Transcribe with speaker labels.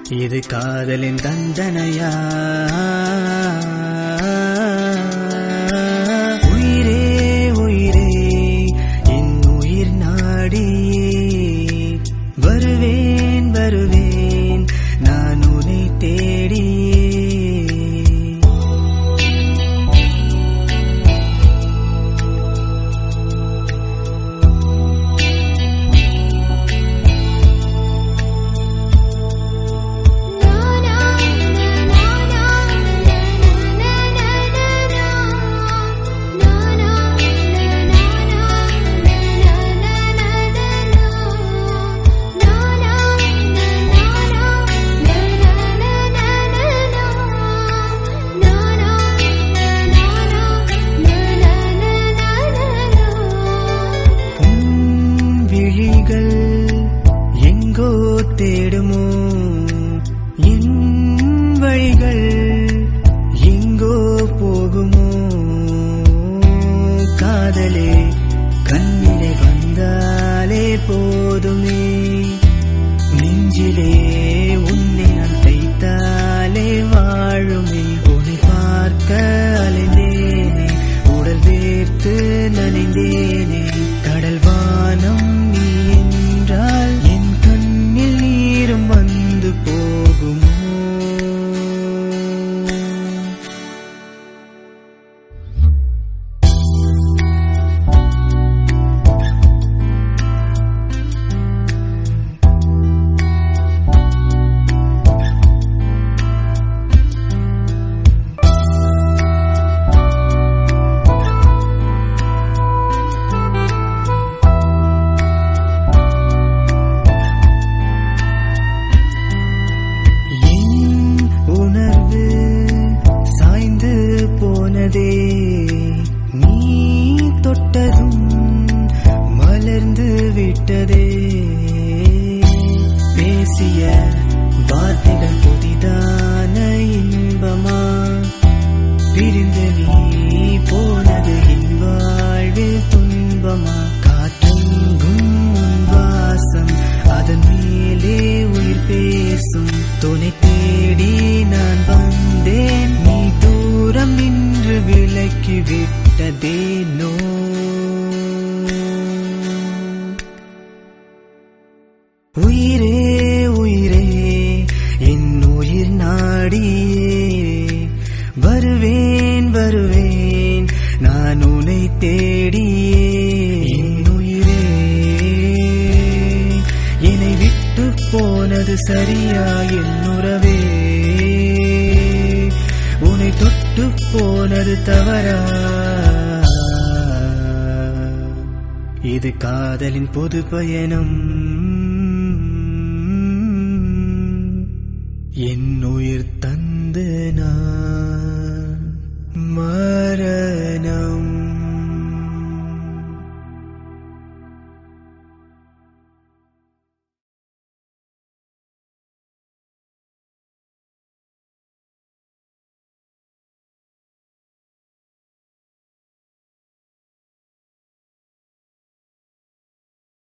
Speaker 1: இது காதலின் தண்டனையா உயிரே உயிரே என் உயிர் நாடியே வருவேன் வருவேன் நான் உன்னை தேடியே உன் விழிகள் எங்கோ தேடுமோ என் வழிகள் எங்கோ போகுமோ காதலே கண்ணிலே வந்தாலே போதுமே நெஞ்சிலே உன்னை நான் தைத்தாலே வாழுமே உன்னை பார்க்க அலைந்தேனே உடல் வேர்த்து நனைந்தேனே கடல் வானம் நீ என்றால் என் கண்ணில் நீரும் வந்து போகுமோ என் உணர்வு சாய்ந்து போனதே நீ தொட்டதும் மலர்ந்து விட்டதே பேசிய வார்த்தைகள் புதிதான இன்பமா பிரிந்து நீ போனது என் வாழ்வில் துன்பமா காற்றெங்கும் உன் வாசம் அதன் மேலே உயிர் பேசும் துணை தேடி நான் வந்தேன் நீ தூரம் நின்று விலக்கி விட்டதேனோ உயிரே உயிரே என் உயிர் நாடியே வருவேன் வருவேன் நான் உன்னை தேடியே என் உயிரே என்னை விட்டு போனது சரியா என் உறவே உன்னை தொட்டு போனது தவறா இது காதலின் பொது பயணம் என் உயிர் தந்து நான் மரணம்